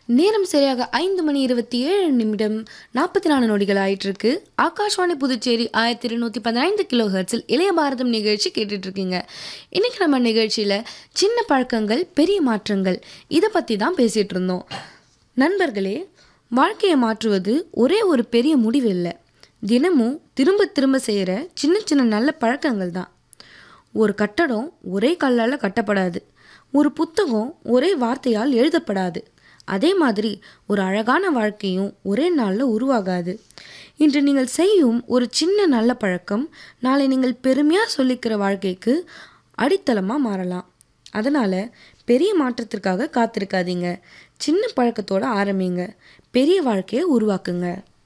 நேரம் சரியாக ஐந்து மணி இருபத்தி ஏழு நிமிடம் நாற்பத்தி நாலு நொடிகள் ஆயிட்டிருக்கு ஆகாஷ்வாணி புதுச்சேரி ஆயிரத்தி இருநூத்தி பதினைந்து கிலோ ஹெர்ட்ஸில் இளைய பாரதம் நிகழ்ச்சி கேட்டுட்டு இருக்கீங்க இன்னைக்கு நம்ம நிகழ்ச்சியில் சின்ன பழக்கங்கள் பெரிய மாற்றங்கள் இதை பற்றி தான் பேசிகிட்டு இருந்தோம் நண்பர்களே வாழ்க்கையை மாற்றுவது ஒரே ஒரு பெரிய முடிவு இல்லை தினமும் திரும்ப திரும்ப செய்கிற சின்ன சின்ன நல்ல பழக்கங்கள் தான் ஒரு கட்டடம் ஒரே கல்லால் கட்டப்படாது ஒரு புத்தகம் ஒரே வார்த்தையால் எழுதப்படாது அதே மாதிரி ஒரு அழகான வாழ்க்கையும் ஒரே நாளில் உருவாகாது இன்று நீங்கள் செய்யும் ஒரு சின்ன நல்ல பழக்கம் நாளை நீங்கள் பெருமையாக சொல்லிக்கிற வாழ்க்கைக்கு அடித்தளமாக மாறலாம் அதனால் பெரிய மாற்றத்திற்காக காத்திருக்காதீங்க சின்ன பழக்கத்தோட ஆரம்பிங்க பெரிய வாழ்க்கையை உருவாக்குங்க